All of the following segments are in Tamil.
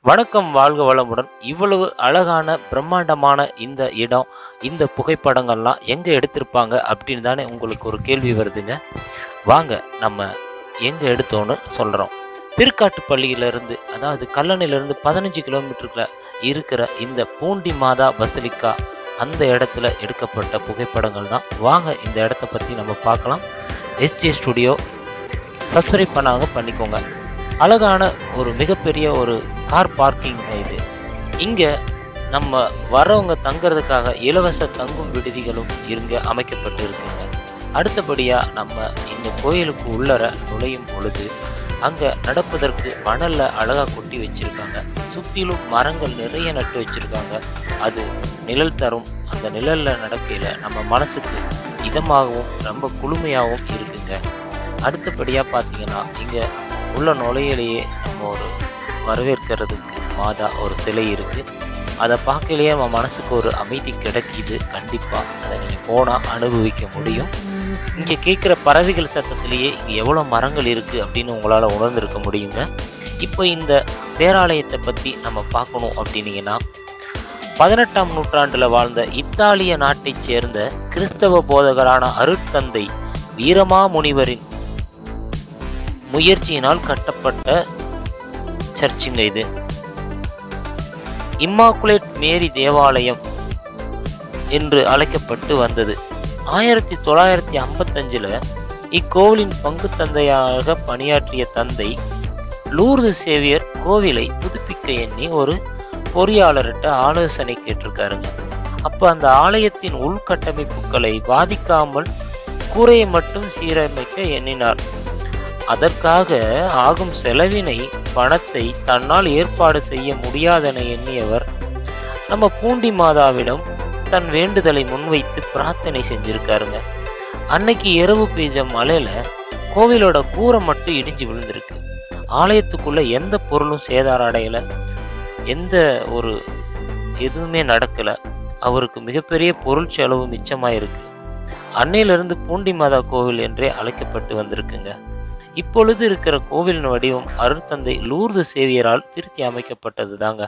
வணக்கம் வாழ்க வளமுடன் இவ்வளவு அழகான பிரம்மாண்டமான இந்த இடம் இந்த புகைப்படங்கள்லாம் எங்கே எடுத்திருப்பாங்க அப்படின்னு தானே உங்களுக்கு ஒரு கேள்வி வருதுங்க வாங்க நம்ம எங்கே எடுத்தோன்னு சொல்கிறோம் திருக்காட்டுப்பள்ளியிலிருந்து அதாவது கல்லணையிலிருந்து பதினஞ்சு கிலோமீட்டருக்குள்ள இருக்கிற இந்த பூண்டி மாதா பசலிக்கா அந்த இடத்துல எடுக்கப்பட்ட புகைப்படங்கள் தான் வாங்க இந்த இடத்த பற்றி நம்ம பார்க்கலாம் எஸ்ஜே ஸ்டுடியோ சப்ஸ்கிரைப் பண்ணாங்க பண்ணிக்கோங்க அழகான ஒரு மிகப்பெரிய ஒரு கார் பார்க்கிங் இது இங்கே நம்ம வரவங்க தங்குறதுக்காக இலவச தங்கும் விடுதிகளும் இங்கே அமைக்கப்பட்டு இருக்குங்க அடுத்தபடியாக நம்ம இந்த கோயிலுக்கு உள்ளர நுழையும் பொழுது அங்கே நடப்பதற்கு மணலில் அழகாக கொட்டி வச்சுருக்காங்க சுற்றிலும் மரங்கள் நிறைய நட்டு வச்சுருக்காங்க அது நிழல் தரும் அந்த நிழலில் நடக்கையில் நம்ம மனசுக்கு இதமாகவும் ரொம்ப குளுமையாகவும் இருக்குங்க அடுத்தபடியாக பார்த்தீங்கன்னா இங்கே உள்ள நுழையிலேயே நம்ம ஒரு வரவேற்கிறதுக்கு மாதா ஒரு சிலை இருக்குது அதை பார்க்கலையே நம்ம மனசுக்கு ஒரு அமைதி கிடைக்கிது கண்டிப்பாக அதை நீங்கள் போனால் அனுபவிக்க முடியும் இங்கே கேட்குற பறவைகள் சத்தத்திலேயே இங்கே எவ்வளோ மரங்கள் இருக்குது அப்படின்னு உங்களால் உணர்ந்திருக்க முடியுங்க இப்போ இந்த பேராலயத்தை பற்றி நம்ம பார்க்கணும் அப்படின்னீங்கன்னா பதினெட்டாம் நூற்றாண்டில் வாழ்ந்த இத்தாலிய நாட்டைச் சேர்ந்த கிறிஸ்தவ போதகரான அருட்தந்தை வீரமாமுனிவரின் முயற்சியினால் கட்டப்பட்ட சர்ச்சுங்க இது இம்மாக்குலேட் மேரி தேவாலயம் என்று அழைக்கப்பட்டு வந்தது ஆயிரத்தி தொள்ளாயிரத்தி ஐம்பத்தஞ்சில் இக்கோவிலின் பங்கு தந்தையாக பணியாற்றிய தந்தை லூர்து சேவியர் கோவிலை புதுப்பிக்க எண்ணி ஒரு பொறியாளர்கிட்ட ஆலோசனை கேட்டிருக்காருங்க அப்போ அந்த ஆலயத்தின் உள்கட்டமைப்புகளை பாதிக்காமல் கூரையை மட்டும் சீரமைக்க எண்ணினார் அதற்காக ஆகும் செலவினை பணத்தை தன்னால் ஏற்பாடு செய்ய முடியாதென எண்ணியவர் நம்ம பூண்டி மாதாவிடம் தன் வேண்டுதலை முன்வைத்து பிரார்த்தனை செஞ்சிருக்காருங்க அன்னைக்கு இரவு பெய்த மழையில கோவிலோட கூரை மட்டும் இடிஞ்சு விழுந்திருக்கு ஆலயத்துக்குள்ள எந்த பொருளும் சேதாரம் அடையல எந்த ஒரு எதுவுமே நடக்கல அவருக்கு மிகப்பெரிய பொருள் செலவு மிச்சமாயிருக்கு அன்னையிலிருந்து பூண்டி மாதா கோவில் என்றே அழைக்கப்பட்டு வந்திருக்குங்க இப்பொழுது இருக்கிற கோவிலின் வடிவம் அருட்தந்தை லூர்து சேவியரால் திருத்தி அமைக்கப்பட்டது தாங்க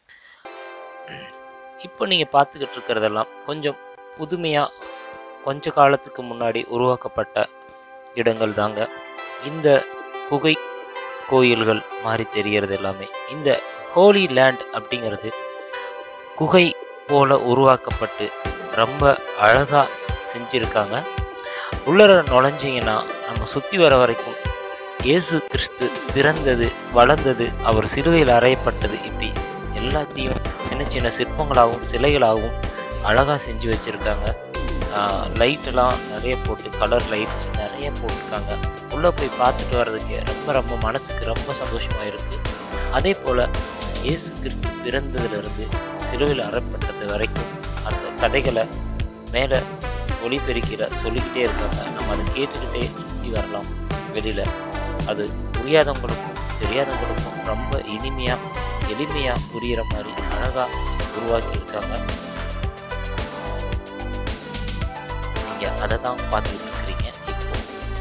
இப்போ நீங்க பார்த்துக்கிட்டு இருக்கிறதெல்லாம் கொஞ்சம் புதுமையா கொஞ்ச காலத்துக்கு முன்னாடி உருவாக்கப்பட்ட இடங்கள் தாங்க இந்த குகை கோயில்கள் மாதிரி தெரியறது எல்லாமே இந்த ஹோலி லேண்ட் அப்படிங்கிறது குகை போல உருவாக்கப்பட்டு ரொம்ப அழகா செஞ்சிருக்காங்க உள்ளர நுழைஞ்சிங்கன்னா நம்ம சுற்றி வர வரைக்கும் இயேசு கிறிஸ்து பிறந்தது வளர்ந்தது அவர் சிலுவையில் அறையப்பட்டது இப்படி எல்லாத்தையும் சின்ன சின்ன சிற்பங்களாகவும் சிலைகளாகவும் அழகாக செஞ்சு வச்சுருக்காங்க லைட்டெல்லாம் நிறைய போட்டு கலர் லைட்ஸ் நிறைய போட்டிருக்காங்க உள்ளே போய் பார்த்துட்டு வர்றதுக்கு ரொம்ப ரொம்ப மனசுக்கு ரொம்ப சந்தோஷமாக இருக்குது அதே போல் இயேசு கிறிஸ்து பிறந்ததுலேருந்து சிலுவையில் அறப்பட்டது வரைக்கும் அந்த கதைகளை மேலே ஒளிபெருக்கிற சொல்லிக்கிட்டே இருக்காங்க நம்ம அதை கேட்டுக்கிட்டே சுற்றி வரலாம் வெளியில் அது புரியாதவங்களுக்கும் தெரியாதவங்களுக்கும் ரொம்ப இனிமையாக எளிமையாக புரிகிற மாதிரி அழகாக உருவாக்கி இருக்காங்க நீங்கள் அதை தான் பார்த்துக்கிட்டு இருக்கிறீங்க இப்போ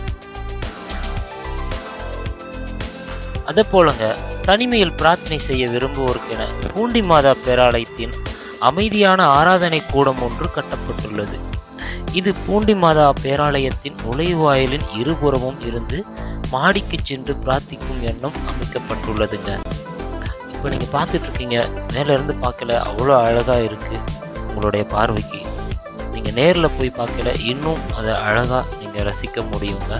அதே போலங்க தனிமையில் பிரார்த்தனை செய்ய விரும்புவோருக்கென பூண்டி மாதா பேராலயத்தின் அமைதியான ஆராதனை கூடம் ஒன்று கட்டப்பட்டுள்ளது இது பூண்டி மாதா பேராலயத்தின் நுழைவாயிலின் இருபுறமும் இருந்து மாடிக்கு சென்று பிரார்த்திக்கும் எண்ணம் அமைக்கப்பட்டுள்ளதுங்க இப்போ நீங்கள் பார்த்துட்டு இருக்கீங்க மேல இருந்து பார்க்கல அவ்வளோ அழகாக இருக்கு உங்களுடைய பார்வைக்கு நீங்கள் நேரில் போய் பார்க்கல இன்னும் அதை அழகாக நீங்கள் ரசிக்க முடியுங்க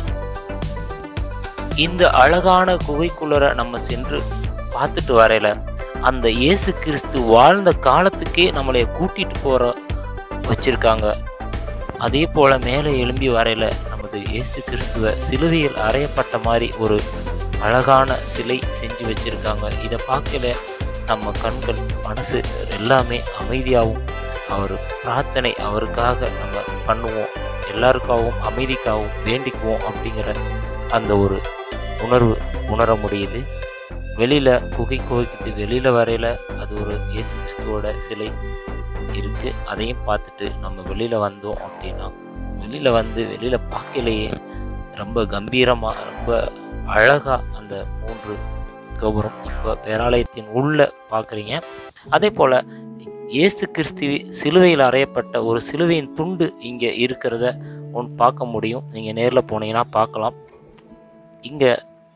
இந்த அழகான குகைக்குள்ளர நம்ம சென்று பார்த்துட்டு வரையில அந்த இயேசு கிறிஸ்து வாழ்ந்த காலத்துக்கே நம்மளைய கூட்டிட்டு போற வச்சிருக்காங்க அதே போல மேலே எழும்பி வரையில நமது இயேசு கிறிஸ்துவ சிலுவையில் அறையப்பட்ட மாதிரி ஒரு அழகான சிலை செஞ்சு வச்சிருக்காங்க இதை பார்க்கல நம்ம கண்கள் மனசு எல்லாமே அமைதியாகவும் அவர் பிரார்த்தனை அவருக்காக நம்ம பண்ணுவோம் எல்லாருக்காகவும் அமைதிக்காகவும் வேண்டிக்குவோம் அப்படிங்கிற அந்த ஒரு உணர்வு உணர முடியுது வெளியில குகை குகைக்கு வெளியில வரையில அது ஒரு இயேசு கிறிஸ்துவோட சிலை இருக்கு அதையும் பார்த்துட்டு நம்ம வெளியில வந்தோம் அப்படின்னா வெளியில வந்து வெளியில பார்க்கலையே ரொம்ப கம்பீரமா ரொம்ப அழகா அந்த மூன்று கோபுரம் இப்போ பேராலயத்தின் உள்ள பார்க்குறீங்க அதே போல் இயேசு கிறிஸ்து சிலுவையில் அறையப்பட்ட ஒரு சிலுவையின் துண்டு இங்கே இருக்கிறத ஒன்று பார்க்க முடியும் நீங்கள் நேரில் போனீங்கன்னா பார்க்கலாம் இங்கே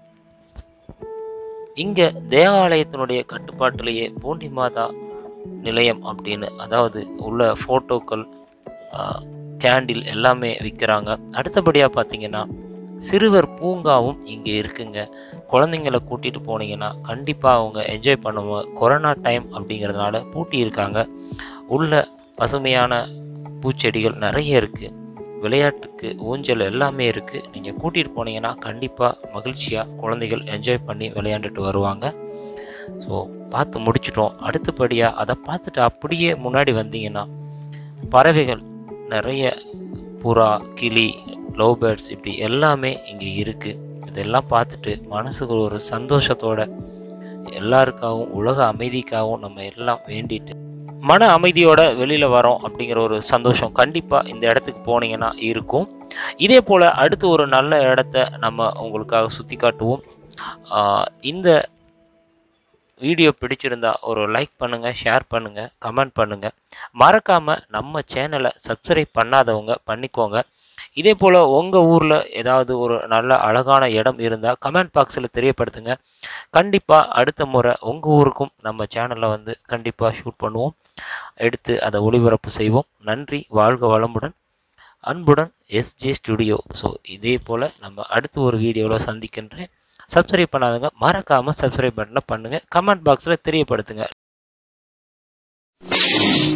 இங்கே தேவாலயத்தினுடைய கட்டுப்பாட்டிலேயே பூண்டி மாதா நிலையம் அப்படின்னு அதாவது உள்ள ஃபோட்டோக்கள் கேண்டில் எல்லாமே விற்கிறாங்க அடுத்தபடியாக பார்த்தீங்கன்னா சிறுவர் பூங்காவும் இங்கே இருக்குங்க குழந்தைங்கள கூட்டிகிட்டு போனீங்கன்னா கண்டிப்பாக அவங்க என்ஜாய் பண்ணுவோம் கொரோனா டைம் அப்படிங்கிறதுனால பூட்டி இருக்காங்க உள்ள பசுமையான பூச்செடிகள் நிறைய இருக்குது விளையாட்டுக்கு ஊஞ்சல் எல்லாமே இருக்குது நீங்கள் கூட்டிகிட்டு போனீங்கன்னா கண்டிப்பாக மகிழ்ச்சியாக குழந்தைகள் என்ஜாய் பண்ணி விளையாண்டுட்டு வருவாங்க ஸோ பார்த்து முடிச்சிட்டோம் அடுத்தபடியாக அதை பார்த்துட்டு அப்படியே முன்னாடி வந்தீங்கன்னா பறவைகள் நிறைய புறா கிளி லவ் பேர்ட்ஸ் இப்படி எல்லாமே இங்கே இருக்குது இதெல்லாம் பார்த்துட்டு மனசுக்கு ஒரு சந்தோஷத்தோட எல்லாருக்காகவும் உலக அமைதிக்காகவும் நம்ம எல்லாம் வேண்டிட்டு மன அமைதியோட வெளியில் வரோம் அப்படிங்கிற ஒரு சந்தோஷம் கண்டிப்பாக இந்த இடத்துக்கு போனீங்கன்னா இருக்கும் இதே போல் அடுத்து ஒரு நல்ல இடத்த நம்ம உங்களுக்காக சுற்றி காட்டுவோம் ஆஹ் இந்த வீடியோ பிடிச்சிருந்தா ஒரு லைக் பண்ணுங்கள் ஷேர் பண்ணுங்கள் கமெண்ட் பண்ணுங்கள் மறக்காமல் நம்ம சேனலை சப்ஸ்கிரைப் பண்ணாதவங்க பண்ணிக்கோங்க இதே போல் உங்கள் ஊரில் ஏதாவது ஒரு நல்ல அழகான இடம் இருந்தால் கமெண்ட் பாக்ஸில் தெரியப்படுத்துங்க கண்டிப்பாக அடுத்த முறை உங்கள் ஊருக்கும் நம்ம சேனலில் வந்து கண்டிப்பாக ஷூட் பண்ணுவோம் எடுத்து அதை ஒளிபரப்பு செய்வோம் நன்றி வாழ்க வளமுடன் அன்புடன் எஸ்ஜே ஸ்டுடியோ ஸோ இதே போல் நம்ம அடுத்து ஒரு வீடியோவில் சந்திக்கின்றேன் சப்ஸ்கிரைப் பண்ணாதவங்க மறக்காமல் சப்ஸ்கிரைப் பட்டனை பண்ணுங்கள் கமெண்ட் பாக்ஸில் தெரியப்படுத்துங்க